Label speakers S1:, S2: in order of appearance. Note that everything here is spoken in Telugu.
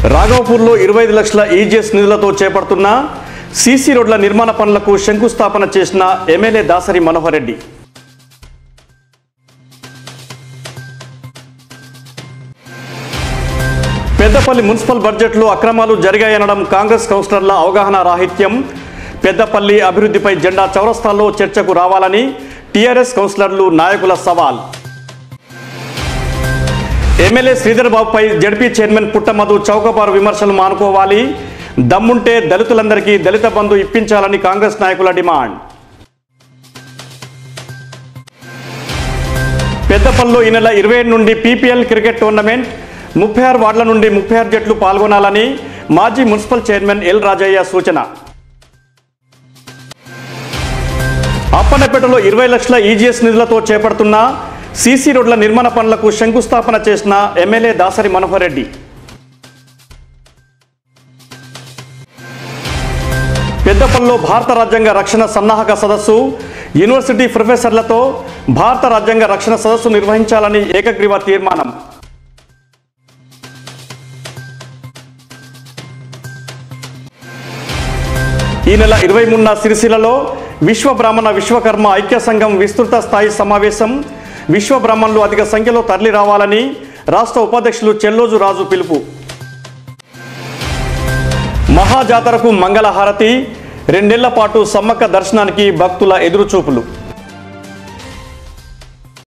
S1: రాఘవపూర్లో ఇరవై ఐదు లక్షల ఈజీఎస్ నిధులతో చేపడుతున్న సీసీ రోడ్ల నిర్మాణ పనులకు శంకుస్థాపన చేసిన ఎమ్మెల్యే దాసరి మనోహర్ రెడ్డి పెద్దపల్లి మున్సిపల్ బడ్జెట్లో అక్రమాలు జరిగాయనడం కాంగ్రెస్ కౌన్సిలర్ల అవగాహన రాహిత్యం పెద్దపల్లి అభివృద్ధిపై జెండా చౌరస్తాల్లో చర్చకు రావాలని టీఆర్ఎస్ కౌన్సిలర్లు నాయకుల సవాల్ ఎమ్మెల్యే శ్రీధర్ బాబుపై జడ్పీ చైర్మన్ పుట్టమధు చౌకబారు విమర్శలు మానుకోవాలి దమ్ముంటే దళితులందరికీ దళిత బంధు ఇప్పించాలని కాంగ్రెస్ నాయకుల డిమాండ్ పెద్దపల్లిలో ఈ నెల ఇరవై ఏడు నుండి పీపీఎల్ క్రికెట్ టోర్నమెంట్ ముప్పై ఆరు వార్డుల నుండి ముప్పై ఆరు జట్లు పాల్గొనాలని మాజీ మున్సిపల్ చైర్మన్ ఎల్ రాజయ్య సూచన అప్పన్నపేటలో ఇరవై లక్షల ఈజీఎస్ నిధులతో చేపడుతున్న సీసీ రోడ్ల నిర్మాణ పనులకు శంకుస్థాపన చేసిన ఎమ్మెల్యే దాసరి మనోహర్ రెడ్డి పెద్దపల్లిలో భారత రాజ్యాంగ రక్షణ సన్నాహక సదస్సు యూనివర్సిటీ ప్రొఫెసర్లతో భారత రాజ్యాంగ రక్షణ సదస్సు నిర్వహించాలని ఏకగ్రీవ తీర్మానం ఈ నెల ఇరవై మూడున సిరిసిల్లలో విశ్వ బ్రాహ్మణ విశ్వకర్మ ఐక్య సంఘం విస్తృత స్థాయి సమావేశం విశ్వ బ్రాహ్మణులు అధిక సంఖ్యలో తరలి రావాలని రాష్ట్ర ఉపాధ్యక్షులు చెల్లోజు రాజు పిలుపు మహాజాతరకు మంగళహారతి రెండేళ్ల పాటు సమ్మక్క దర్శనానికి భక్తుల ఎదురుచూపులు